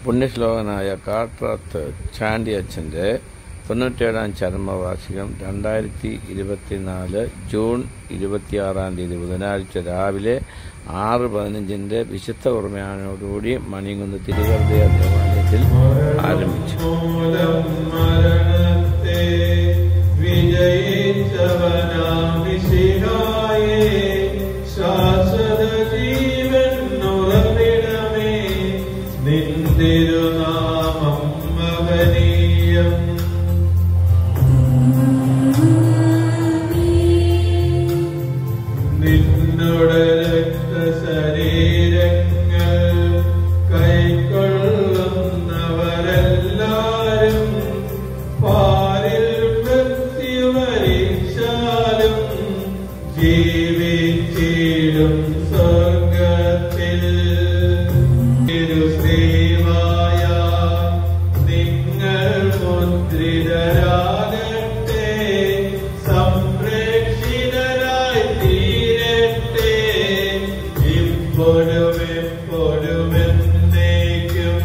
പുണ്യശ്ലോകനായ കാട്രാത്ത് ചാണ്ടി അച്ഛൻ്റെ തൊണ്ണൂറ്റേഴാം ചരമവാർഷികം രണ്ടായിരത്തി ഇരുപത്തിനാല് ജൂൺ ഇരുപത്തിയാറാം തീയതി ബുധനാഴ്ച രാവിലെ ആറ് പതിനഞ്ചിൻ്റെ വിശുദ്ധ കുർബാനയോടുകൂടി മണികുന്ന് തിരുവനന്തപുര ദേവാലയത്തിൽ ആരംഭിച്ചു മൂലം മരണത്തെ വിജയിച്ചവനാം മിശിഹായേ, ശാശ്വത ജീവൻ ഉറവിടമേ, നിൻ തിരുനാമം മഹനീയം നിന്നുടെ രക്തശരീരങ്ങൾ കൈക്കൊള്ളുന്നവരെല്ലാരും പാലിൽ മൃത്യുവരിച്ചാലും ജീവിച്ചിടും സ്വർഗത്തിൽ തിരുശ്രീമായ നിങ്ങൾ മുദ്രിതരാകട്ടെ സംരക്ഷിതരായി തീരട്ടെ ഇപ്പോഴും എപ്പോഴും എന്നേക്കും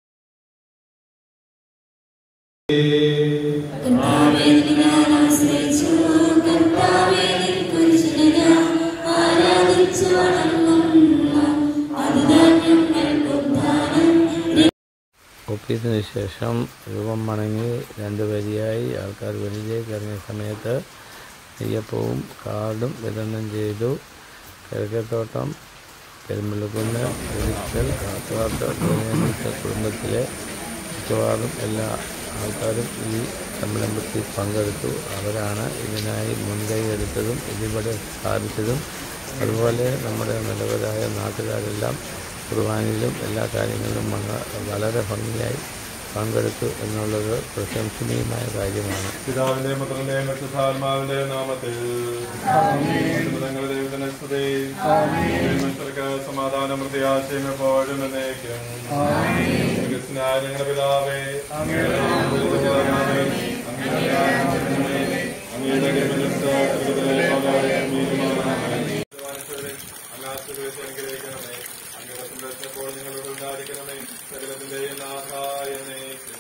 കർത്താവേ, നിന്നെ ഞാൻ ആശ്രയിച്ചു. കർത്താവേ, നിൻ കുരിശിനെ ഞാൻ ആരാധിച്ചു വണങ്ങുന്നു. അതുതാൻ ഞങ്ങൾക്ക് ഉദ്ധാനം. ഒപ്പീസിന് ശേഷം രൂപം മണങ്ങി രണ്ട് വരിയായി ആൾക്കാർ വെളിയിലേക്ക് ഇറങ്ങിയ സമയത്ത് നെയ്യപ്പവും കാർഡും വിതരണം ചെയ്തു കിഴക്കേത്തോട്ടം പെരുമ്പള്ളിക്കുന്ന് ഒരിക്കൽ കാത്തുവാർത്ത തുടങ്ങിയ കുടുംബത്തിലെ മിക്കവാറും എല്ലാ ആൾക്കാരും ഈ സംരംഭത്തിൽ പങ്കെടുത്തു അവരാണ് ഇതിനായി മുൻകൈ എടുത്തതും ഇതിവിടെ സ്ഥാപിച്ചതും അതുപോലെ നമ്മുടെ നിലവരായ നാട്ടുകാരെല്ലാം കുർബാനയിലും എല്ലാ കാര്യങ്ങളിലും വന്ന് വളരെ ഭംഗിയായി പങ്കെടുത്തു എന്നുള്ളത് പ്രശംസനീയമായ കാര്യമാണ് പിതാവിന്റെയും പുത്രന്റെയും പരിശുദ്ധാത്മാവിന്റെയും നാമത്തിൽ അത്ഭുതങ്ങളുടെ ദൈവത്തിന്റെ സ്തുതി മനുഷ്യർക്ക് സമാധാനം പ്രത്യാശയും എപ്പോഴും എന്നേക്കും ക്രിസ്തുനായ ഞങ്ങളുടെ പിതാവേ അങ്ങയുടെ നാമം പൂജിതമാകണമേ. അങ്ങയുടെ രാജ്യം വരണമേ. അങ്ങയുടെ തിരുമനസ്സ് സ്വർഗ്ഗത്തിലെ പോലെ ഭൂമിയിലുമാകണമേ. മനുഷ്യരെ അല്ലാത്തവരെ അനുഗ്രഹിക്കണമേ അങ്ങയുടെ സന്ദേശം എപ്പോൾ നിങ്ങളോട് ഉണ്ടായിരിക്കണമേ സകലത്തിന്റെയും നാഥായ എന്നേക്കും.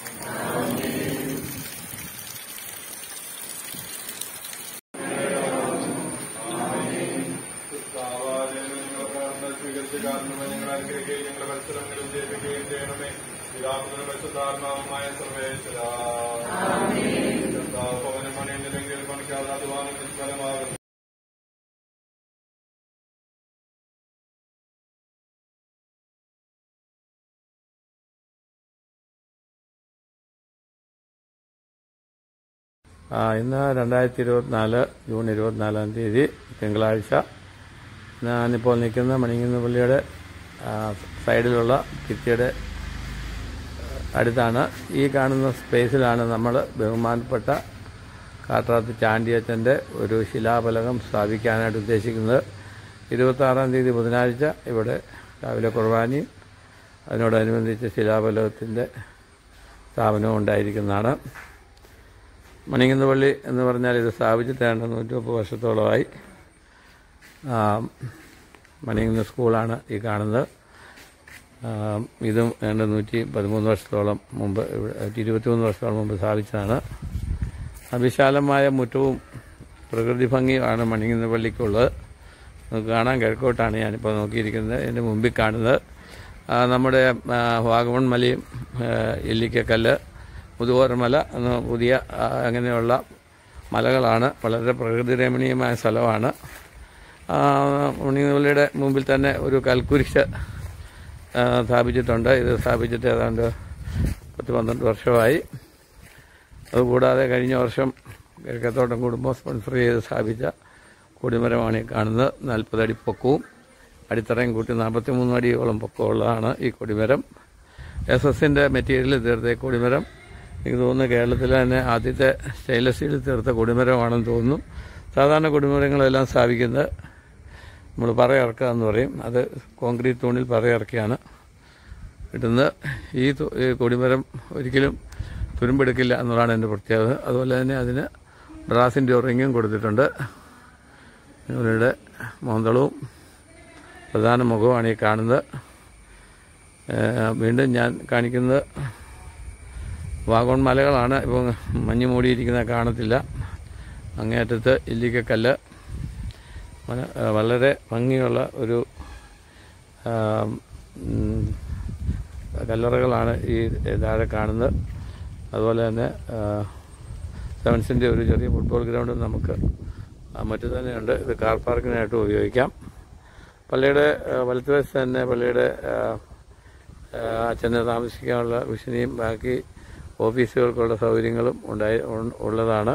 സ്വീകരിച്ച കാരണം ഞങ്ങൾ അനുഗ്രഹിക്കുകയും ഞങ്ങളുടെ മത്സരങ്ങളും ജയിപ്പിക്കുകയും ചെയ്യണമേ പിതാവിനും പരിശുദ്ധാത്മാവുമായ സർവേശ്വര ഭവനം പണിയുന്നില്ലെങ്കിൽ പണിക്കാതെ അധ്വാനം നിഷ്ഫലമാകും ആ, ഇന്ന് രണ്ടായിരത്തി ഇരുപത്തിനാല് ജൂൺ ഇരുപത്തിനാലാം തീയതി തിങ്കളാഴ്ച ഞാനിപ്പോൾ നിൽക്കുന്ന മണിങ്ങുന്ന പള്ളിയുടെ ആ, സൈഡിലുള്ള ഭിത്തിയുടെ അടുത്താണ് ഈ കാണുന്ന സ്പേസിലാണ് നമ്മൾ ബഹുമാനപ്പെട്ട കാട്രാത്ത് ചാണ്ടിയച്ചൻ്റെ ഒരു ശിലാഫലകം സ്ഥാപിക്കാനായിട്ട് ഉദ്ദേശിക്കുന്നത് ഇരുപത്താറാം തീയതി ബുധനാഴ്ച ഇവിടെ രാവിലെ കുർബാനയും അതിനോടനുബന്ധിച്ച് ശിലാഫലകത്തിൻ്റെ സ്ഥാപനവും ഉണ്ടായിരിക്കുന്നതാണ് മണികുന്ന പള്ളി എന്ന് പറഞ്ഞാൽ ഇത് സ്ഥാപിച്ചിട്ട് ഏതാണ്ട് നൂറ്റി മുപ്പത് വർഷത്തോളമായി ആ, മണികുന്ന സ്കൂളാണ് ഈ കാണുന്നത് ആ, ഇതും ഏതാണ്ട് നൂറ്റി പതിമൂന്ന് വർഷത്തോളം മുമ്പ് ഇവിടെ ഇരുപത്തിമൂന്ന് വർഷത്തോളം മുമ്പ് സ്ഥാപിച്ചതാണ് ആ വിശാലമായ മുറ്റവും പ്രകൃതി ഭംഗിയുമാണ് മണികുന്ന പള്ളിക്കുള്ളത് നമുക്ക് കാണാൻ കിഴക്കോട്ടാണ് ഞാനിപ്പോൾ നോക്കിയിരിക്കുന്നത് എൻ്റെ മുമ്പിൽ കാണുന്നത് ആ, നമ്മുടെ ആ, വാഗമൺ മലയും ആ, ഇല്ലിക്കക്കല്ല് മുതുകോരമല എന്ന പുതിയ ആ, അങ്ങനെയുള്ള മലകളാണ് വളരെ പ്രകൃതി രമണീയമായ സ്ഥലമാണ് ആ, മണിപള്ളിയുടെ മുമ്പിൽ തന്നെ ഒരു കൽക്കുരിശ് ആ, സ്ഥാപിച്ചിട്ടുണ്ട് ഇത് സ്ഥാപിച്ചിട്ട് ഏതാണ്ട് പത്ത് പന്ത്രണ്ട് വർഷമായി അതുകൂടാതെ കഴിഞ്ഞ വർഷം കിഴക്കത്തോട്ടം കുടുംബം സ്പോൺസർ ചെയ്ത് സ്ഥാപിച്ച കൊടിമരമാണ് ഈ കാണുന്നത് നാൽപ്പതടി പൊക്കവും അടിത്തറയും കൂട്ടി നാൽപ്പത്തി മൂന്ന് അടിയോളം പൊക്കമുള്ളതാണ് ഈ കൊടിമരം എസ് എസിൻ്റെ മെറ്റീരിയൽ തീർത്ത ഈ കൊടിമരം എനിക്ക് തോന്നുന്നു കേരളത്തിലെ തന്നെ ആദ്യത്തെ സ്റ്റെയിൻലെസ് സ്റ്റീൽ തീർത്ത കൊടിമരമാണെന്ന് തോന്നുന്നു സാധാരണ കൊടിമരങ്ങളെല്ലാം സ്ഥാപിക്കുന്നത് നമ്മൾ പറയിറക്കുക എന്ന് പറയും അത് കോൺക്രീറ്റ് തൂണിൽ പറയിറക്കിയാണ് കിട്ടുന്നത് ഈ തു- ഈ കൊടിമരം ഒരിക്കലും തുരുമ്പെടുക്കില്ല എന്നുള്ളതാണ് എൻ്റെ പ്രത്യേകത അതുപോലെ തന്നെ അതിന് ബ്രാസിൻ്റെ റിങ്ങും കൊടുത്തിട്ടുണ്ട് ഇവരുടെ മോന്തളവും പ്രധാന മുഖവുമാണ് ഈ കാണുന്നത് ഏഹ് വീണ്ടും ഞാൻ കാണിക്കുന്നത് വാഗോൺ മലകളാണ് ഇപ്പോൾ മഞ്ഞ് മൂടിയിരിക്കുന്നത് കാണത്തില്ല അങ്ങേയറ്റത്ത് ഇല്ലിക്കക്കല്ല് മന- ഏഹ് വളരെ ഭംഗിയുള്ള ഒരു ആം, ഉം, കല്ലറകളാണ് ഈ താഴെ കാണുന്നത് അതുപോലെ തന്നെ ആ, സെവൻസിൻ്റെ ഒരു ചെറിയ ഫുട്ബോൾ ഗ്രൗണ്ട് നമുക്ക് ആ, മറ്റു തന്നെയുണ്ട് ഇത് കാർ പാർക്കിനായിട്ട് ഉപയോഗിക്കാം പള്ളിയുടെ ആ, വലത്തുവശത്ത് തന്നെ പള്ളിയുടെ ആ, ആ, അച്ഛന് താമസിക്കാനുള്ള കുശിനിയും ബാക്കി ഓഫീസുകൾക്കുള്ള സൗകര്യങ്ങളും ഉണ്ടായി ഉ- ഉള്ളതാണ്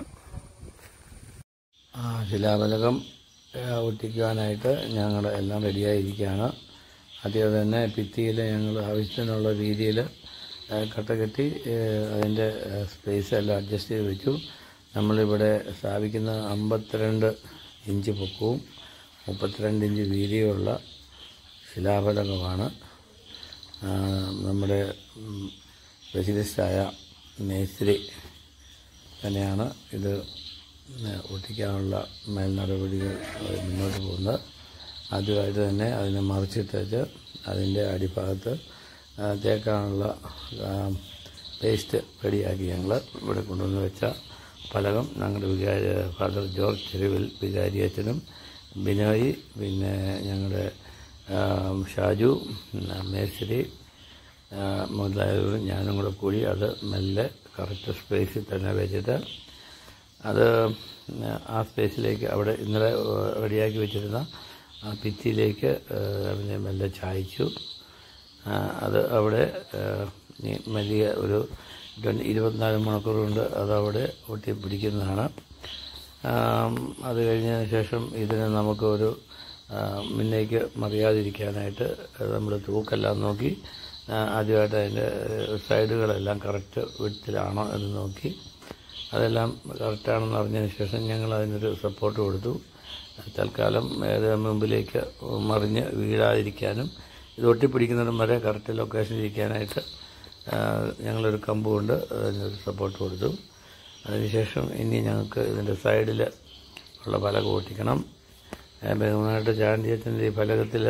ആ ശിലാഫലകം ആ, ഒട്ടിക്കുവാനായിട്ട് ഞങ്ങൾ എല്ലാം റെഡിയായിരിക്കുകയാണ് ആദ്യം തന്നെ ഭിത്തിയിൽ ഞങ്ങൾ ആവശ്യത്തിനുള്ള രീതിയിൽ കട്ട കെട്ടി ആ, അതിൻ്റെ സ്പേസ് എല്ലാം അഡ്ജസ്റ്റ് ചെയ്ത് വെച്ചു നമ്മളിവിടെ സ്ഥാപിക്കുന്ന അമ്പത്തിരണ്ട് ഇഞ്ച് പൊക്കവും മുപ്പത്തിരണ്ട് ഇഞ്ച് വീതിയുമുള്ള ശിലാഫലകമാണ് ആ, നമ്മുടെ ഉം, സ്പെഷ്യലിസ്റ്റായ മേസ്ത്രി തന്നെയാണ് ഇത് ഒട്ടിക്കാനുള്ള മേൽ നടപടികൾ മുന്നോട്ട് പോകുന്നത് ആദ്യമായിട്ട് തന്നെ അതിനെ മറിച്ചിട്ടേച്ച് അതിൻ്റെ അടിഭാഗത്ത് ആ, തേക്കാനുള്ള പേസ്റ്റ് റെഡിയാക്കി ഞങ്ങൾ ഇവിടെ കൊണ്ടുവന്ന് വെച്ച ഫലകം ഞങ്ങളുടെ വികാരി ഫാദർ ജോർജ് ചെരുവിൽ വികാരി അച്ഛനും ബിനോയ് പിന്നെ ഞങ്ങളുടെ ആ, ഷാജു പിന്നെ മേശ്ശേരി ആ, മുതലായവരും ഞാനും കൂടെ കൂടി അത് മെല്ലെ കറക്റ്റ് സ്പേസിൽ തന്നെ വെച്ചിട്ട് അത് ആ സ്പേസിലേക്ക് അവിടെ ഇന്നലെ റെഡിയാക്കി വെച്ചിരുന്ന ആ ഭിത്തിയിലേക്ക് ആ, അതിനെ മെല്ലെ ചായച്ചു ആ, അത് അവിടെ ആ, ഇനി വലിയ ഒരു രണ്ട് ഇരുപത്തിനാല് മണിക്കൂർ കൊണ്ട് അതവിടെ ഒട്ടിപ്പിടിക്കുന്നതാണ് ആം, അത് കഴിഞ്ഞതിന് ശേഷം ഇതിനെ നമുക്ക് ഒരു ആ, മുന്നേക്ക് മറിയാതിരിക്കാനായിട്ട് നമ്മൾ തൂക്കെല്ലാം നോക്കി ആ, ആദ്യമായിട്ട് അതിൻ്റെ സൈഡുകളെല്ലാം കറക്റ്റ് വിടത്തിലാണോ എന്ന് നോക്കി അതെല്ലാം കറക്റ്റാണെന്ന് അറിഞ്ഞതിന് ശേഷം ഞങ്ങൾ അതിനൊരു സപ്പോർട്ട് കൊടുത്തു തൽക്കാലം ഏത് മുമ്പിലേക്ക് മറിഞ്ഞ് വീഴാതിരിക്കാനും ഇത് ഒട്ടിപ്പിടിക്കുന്നിടം വരെ കറക്റ്റ് ലൊക്കേഷൻ ഇരിക്കാനായിട്ട് ആ, ഞങ്ങളൊരു കമ്പ് കൊണ്ട് അതിനൊരു സപ്പോർട്ട് കൊടുത്തു അതിനുശേഷം ഇനി ഞങ്ങൾക്ക് ഇതിൻ്റെ സൈഡിൽ ഉള്ള പലക ഒട്ടിക്കണം ആ, ബഹുമാനായിട്ട് ചാണ്ടിയത്തിൻ്റെ ഈ ഫലകത്തിൽ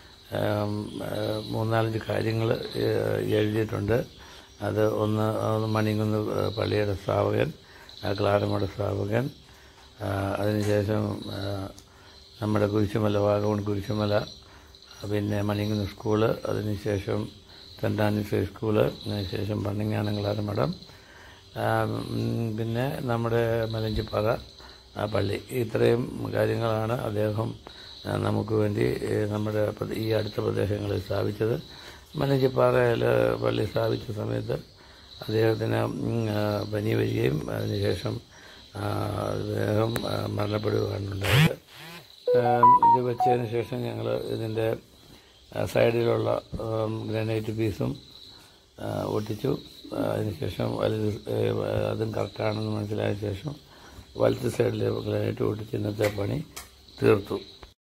മൂന്നാലഞ്ച് കാര്യങ്ങൾ എഴുതിയിട്ടുണ്ട് അത് ഒന്ന് ഒന്ന് മണികുന്ന് പള്ളിയുടെ സ്ഥാപകൻ ആ, ക്ലാരമയുടെ സ്ഥാപകൻ ആ, അതിനുശേഷം ആ, നമ്മുടെ കുരിശുമല വാഗമൺ കുരിശുമല പിന്നെ മണികുന്ന് സ്കൂള് അതിനുശേഷം സെൻറ് ആൻഡ്രീസ് സ്കൂള് അതിനുശേഷം പന്നിങ്ങാനം ക്ലാരമഠം ആ, ഉം, പിന്നെ നമ്മുടെ മലഞ്ചിപ്പാറ ആ പള്ളി ഇത്രയും കാര്യങ്ങളാണ് അദ്ദേഹം ആ, നമുക്ക് വേണ്ടി ഏ, നമ്മുടെ പ്ര- ഈ അടുത്ത പ്രദേശങ്ങളിൽ സ്ഥാപിച്ചത് മലഞ്ചിപ്പാറയിൽ പള്ളി സ്ഥാപിച്ച സമയത്ത് അദ്ദേഹത്തിന് ഉം, ആ, പനി വരികയും അതിനുശേഷം ആ, അദ്ദേഹം ആ, മരണപ്പെടുകയാണ് ഉണ്ടായത് ആ, ഇത് വെച്ചതിന് ശേഷം ഞങ്ങൾ ഇതിൻ്റെ ആ, സൈഡിലുള്ള ഉം, ഗ്രാനൈറ്റ് പീസും ആ, ഒട്ടിച്ചു ആ, അതിനുശേഷം വലത് ഏ, അതും കറക്റ്റാണെന്ന് മനസ്സിലായ ശേഷം വലത്ത് സൈഡിൽ ഗ്രാനൈറ്റ് ഒട്ടിച്ച് ഇന്നത്തെ പണി തീർത്തു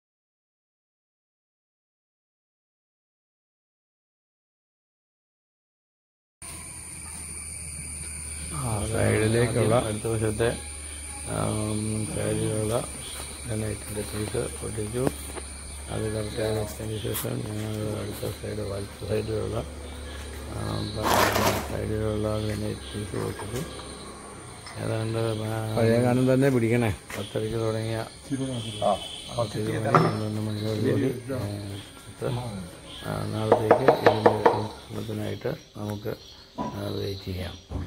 സൈഡിലേക്കുള്ള അടുത്ത വശത്തെ ആം, സൈഡിലുള്ള ഗ്രാനൈറ്റിൻ്റെ പീസ് ഒട്ടിച്ചു അത് കറക്റ്റായി വെച്ചതിന് ശേഷം ഞങ്ങൾ അടുത്ത സൈഡ് വലത്ത് സൈഡിലുള്ള ആം, സൈഡിലുള്ള ഗ്രാനൈറ്റ് പീസ് ഒട്ടിച്ചു ഏതാണ്ട് പഴയ കാലം തന്നെ പിടിക്കണേ പത്തരയ്ക്ക് തുടങ്ങിയ പത്ത് മണി പന്ത്രണ്ട് മണിയോടുകൂടി ആ, പത്ത് ആ, നാളത്തേക്ക് ഇതിൻ്റെ ഉത്സവത്തിനായിട്ട് നമുക്ക് വെയിറ്റ് ചെയ്യാം